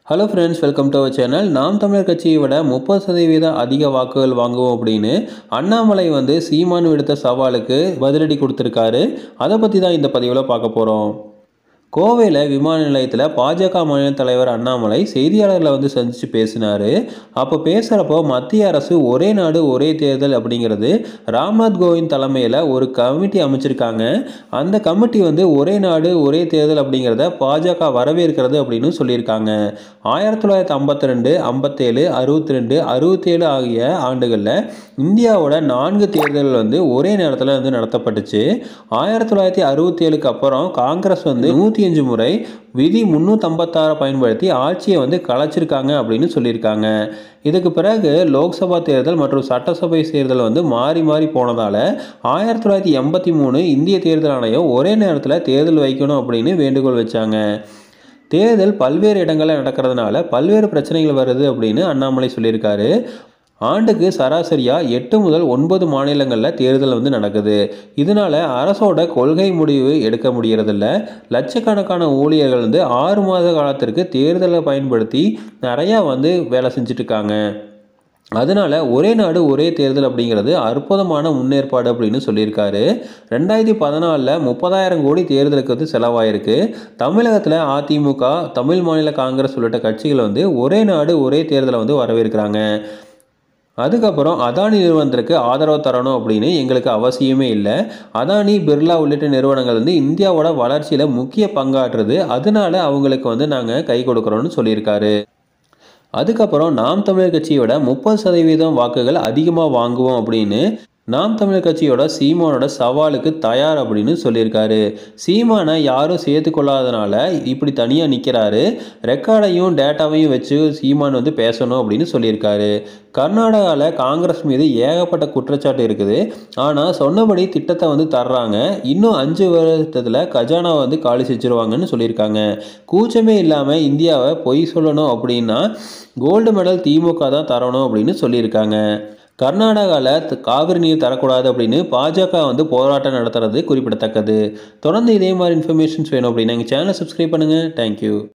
hello friends welcome to our channel Naam Tamilar கட்சியை விட முப்பது சதவீதம் அதிக வாக்குகள் வாங்குவோம் அப்படின்னு அண்ணாமலை வந்து சீமான் விடுத்த சவாலுக்கு பதிலடி கொடுத்துருக்காரு அதை பற்றி தான் இந்த பதிவில் பார்க்க போகிறோம் கோவையில் விமான நிலையத்தில் பாஜக மாநில தலைவர் அண்ணாமலை செய்தியாளர்களை வந்து சந்தித்து பேசினார் அப்போ பேசுகிறப்போ மத்திய அரசு ஒரே நாடு ஒரே தேர்தல் அப்படிங்கிறது ராம்நாத் கோவிந்த் தலைமையில் ஒரு கமிட்டி அமைச்சிருக்காங்க அந்த கமிட்டி வந்து ஒரே நாடு ஒரே தேர்தல் அப்படிங்கிறத பாஜக வரவேற்கிறது அப்படின்னு சொல்லியிருக்காங்க ஆயிரத்தி தொள்ளாயிரத்தி ஐம்பத்தி ரெண்டு ஐம்பத்தேழு அறுபத்தி ரெண்டு அறுபத்தேழு ஆகிய ஆண்டுகளில் இந்தியாவோட நான்கு தேர்தல்கள் வந்து ஒரே நேரத்தில் வந்து நடத்தப்பட்டுச்சு ஆயிரத்தி தொள்ளாயிரத்தி அறுபத்தி ஏழுக்கு அப்புறம் காங்கிரஸ் வந்து நூற்றி அஞ்சு முறை விதி முந்நூற்றம்பத்தாறை பயன்படுத்தி ஆட்சியை வந்து கலைச்சிருக்காங்க அப்படின்னு சொல்லியிருக்காங்க இதுக்கு பிறகு லோக்சபா தேர்தல் மற்றும் சட்டசபை தேர்தல் வந்து மாறி மாறி போனதால் ஆயிரத்தி தொள்ளாயிரத்தி எண்பத்தி மூணு இந்திய தேர்தல் ஆணையம் ஒரே நேரத்தில் தேர்தல் வைக்கணும் அப்படின்னு வேண்டுகோள் வச்சாங்க தேர்தல் பல்வேறு இடங்களில் நடக்கிறதுனால பல்வேறு பிரச்சனைகள் வருது அப்படின்னு அண்ணாமலை சொல்லியிருக்காரு ஆண்டுக்கு சராசரியாக எட்டு முதல் ஒன்பது மாநிலங்களில் தேர்தல் வந்து நடக்குது இதனால அரசோட கொள்கை முடிவு எடுக்க முடியறதில்ல லட்சக்கணக்கான ஊழியர்கள் வந்து ஆறு மாத காலத்திற்கு தேர்தலை பயன்படுத்தி நிறையா வந்து வேலை செஞ்சுட்டு இருக்காங்க அதனால ஒரே நாடு ஒரே தேர்தல் அப்படிங்கிறது அற்புதமான முன்னேற்பாடு அப்படின்னு சொல்லியிருக்காரு ரெண்டாயிரத்தி பதினாலில் முப்பதாயிரம் கோடி தேர்தலுக்கு வந்து செலவாயிருக்கு தமிழகத்தில் அதிமுக தமிழ் மாநில காங்கிரஸ் உள்ளிட்ட கட்சிகள் வந்து ஒரே நாடு ஒரே தேர்தலை வந்து வரவேற்கிறாங்க அதுக்கப்புறம் அதானி நிறுவனத்திற்கு ஆதரவு தரணும் அப்படின்னு எங்களுக்கு அவசியமே இல்லை அதானி பிர்லா உள்ளிட்ட நிறுவனங்கள் வந்து இந்தியாவோட வளர்ச்சியில் முக்கிய பங்காற்றுது அதனால அவங்களுக்கு வந்து நாங்கள் கை கொடுக்குறோன்னு சொல்லியிருக்காரு அதுக்கப்புறம் நாம் தமிழர் கட்சியோட முப்பது சதவீதம் வாக்குகள் அதிகமாக வாங்குவோம் அப்படின்னு நாம் தமிழர் கட்சியோட சீமானோட சவாலுக்கு தயார் அப்படின்னு சொல்லியிருக்காரு சீமானை யாரும் சேர்த்து கொள்ளாதனால இப்படி தனியாக நிற்கிறாரு ரெக்கார்டையும் டேட்டாவையும் வச்சு சீமான் வந்து பேசணும் அப்படின்னு சொல்லியிருக்காரு கர்நாடகாவில் காங்கிரஸ் மீது ஏகப்பட்ட குற்றச்சாட்டு இருக்குது ஆனால் சொன்னபடி திட்டத்தை வந்து தர்றாங்க இன்னும் அஞ்சு வருஷத்தில் கஜானாவை வந்து காலி செஞ்சுருவாங்கன்னு சொல்லியிருக்காங்க கூச்சமே இல்லாமல் இந்தியாவை பொய் சொல்லணும் அப்படின்னா கோல்டு மெடல் திமுக தான் தரணும் அப்படின்னு சொல்லியிருக்காங்க கர்நாடகாவில் காவிரி நீர் தரக்கூடாது அப்படின்னு பாஜக வந்து போராட்டம் நடத்துறது குறிப்பிடத்தக்கது தொடர்ந்து இதே மாதிரி இன்ஃபர்மேஷன்ஸ் வேணும் அப்படின்னு எங்கள் சேனலை சப்ஸ்கிரைப் பண்ணுங்கள் தேங்க்யூ